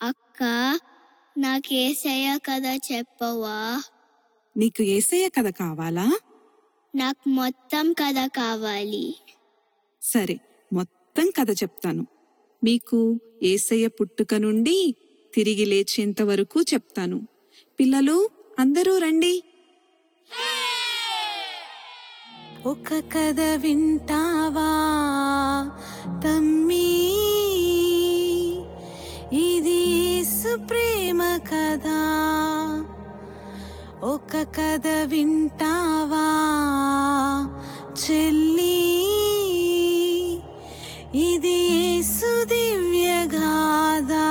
అక్క నాకేసయ్య కథ చెప్పవా నీకు ఏసయ్య కథ కావాలా నాకు మొత్తం కథ కావాలి సరే మొత్తం కథ చెప్తాను మీకు ఏసయ్య పుట్టుక నుండి తిరిగి లేచేంత వరకు చెప్తాను పిల్లలు అందరూ రండి ఒక కథ వింటావా తమ్మి ఇది యేసు ప్రేమ కథ ఒక కథ వింటావా చెల్లి ఇది యేసు దివ్య గాథ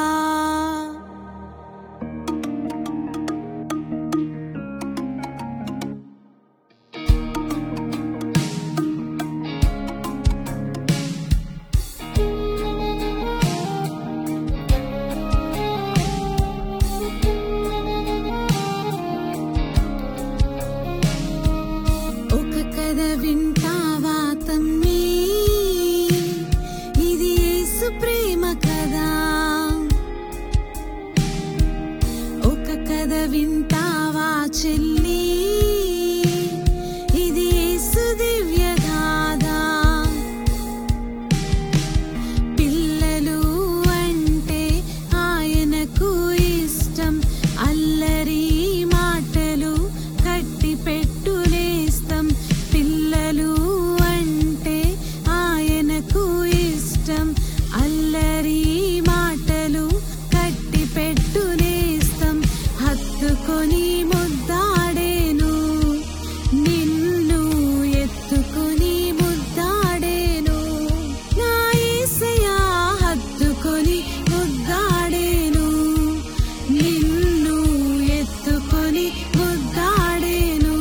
ఒక కథ వింటావా తమ్మి ఇది యేసు ప్రేమ కదా ఒక కథ వింటావా చెల్లి ఇది యేసు దివ్య గాథ పిల్లలు అంటే ఆయనకు ఇష్టం అల్లరి మాటలు కట్టి పెట్టులేస్తాం పిల్లలు అంటే ఆయనకు ఇష్టం అల్లరి మాటలు కట్టి పెట్టులేస్తాం హత్తుకొని ముద్దాడేను నిన్ను ఎత్తుకొని ముద్దాడేను నా యేసయ్యా హత్తుకొని ముద్దాడేను నిన్ను ఎత్తుకొని ముద్దాడేను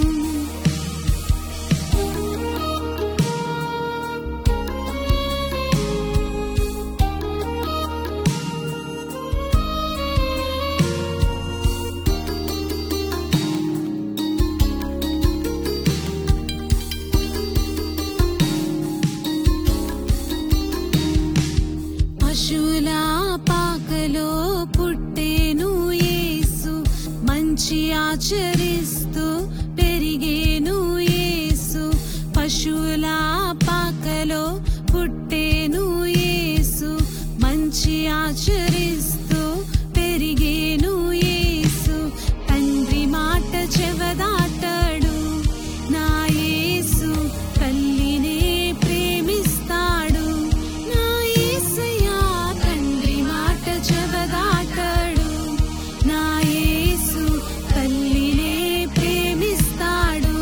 పశువుల పాకలో పుట్టేను యేసు మంచి ఆచరిస్తూ పెరిగేను యేసు పశువుల పాకలో పుట్టేను యేసు మంచి ఆచరిస్తూ పెరిగేను యేసు తండ్రి మాట చెవదాటాడు నా యేసు తల్లినే ప్రేమిస్తాడు నా యేసయ్యా తండ్రి మాట చెవదాటాడు నా యేసు తల్లినే ప్రేమిస్తాడు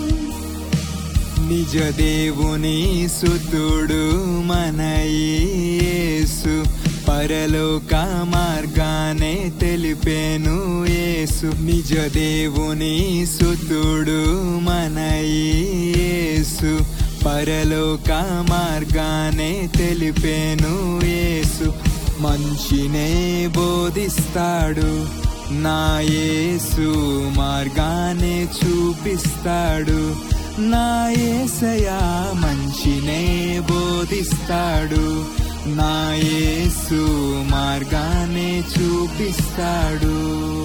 నిజ దేవుని సుతుడు మన యేసు పరలోక మార్గానే తెలిపేను యేసు నిజ దేవుని సుతుడు మన యేసు పరలోక మార్గానే తెలిపేను యేసు మంచినే బోధిస్తాడు నా యేసు మార్గానే చూపిస్తాడు నా యేసయా మంచినే బోధిస్తాడు నా యేసు మార్గానే చూపిస్తాడు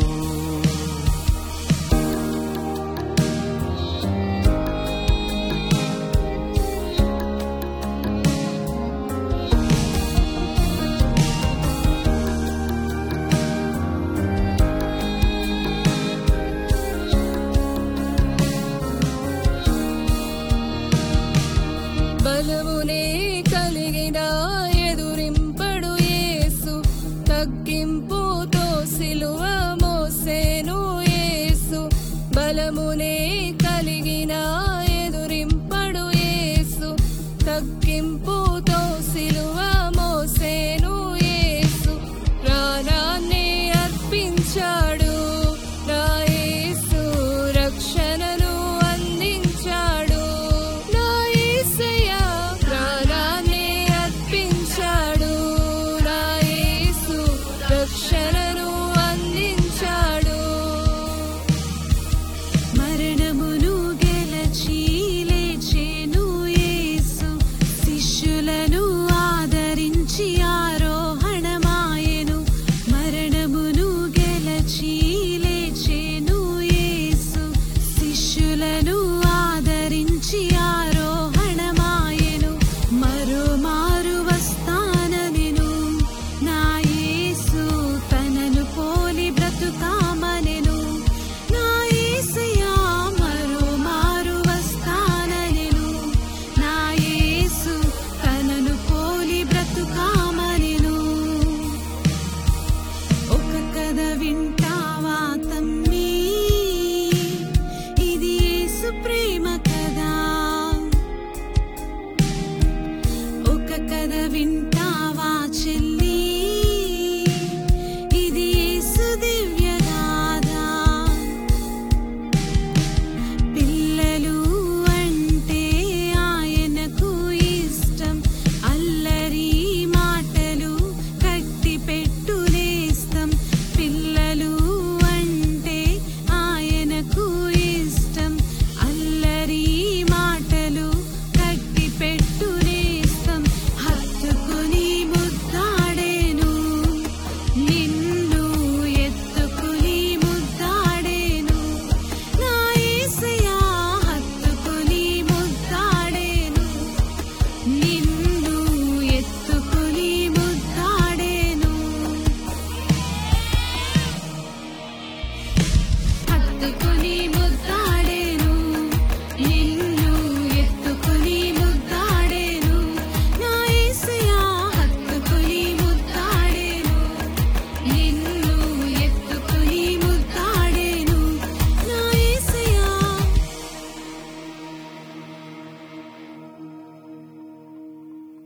బలమునే కలిగిన ఎదురింపడు యేసు తగ్గింపుతో సిలువ మోసేను యేసు బలమునే కలిగిన ఎదురింపడు యేసు తగ్గింపుతో సిలువ మోసేను యేసు ప్రాణాన్ని అర్పించాడు నా యేసు రక్షణను అందించాడు నా యేసయ్యా ప్రాణాన్ని అర్పించాడు నా యేసు రక్షణ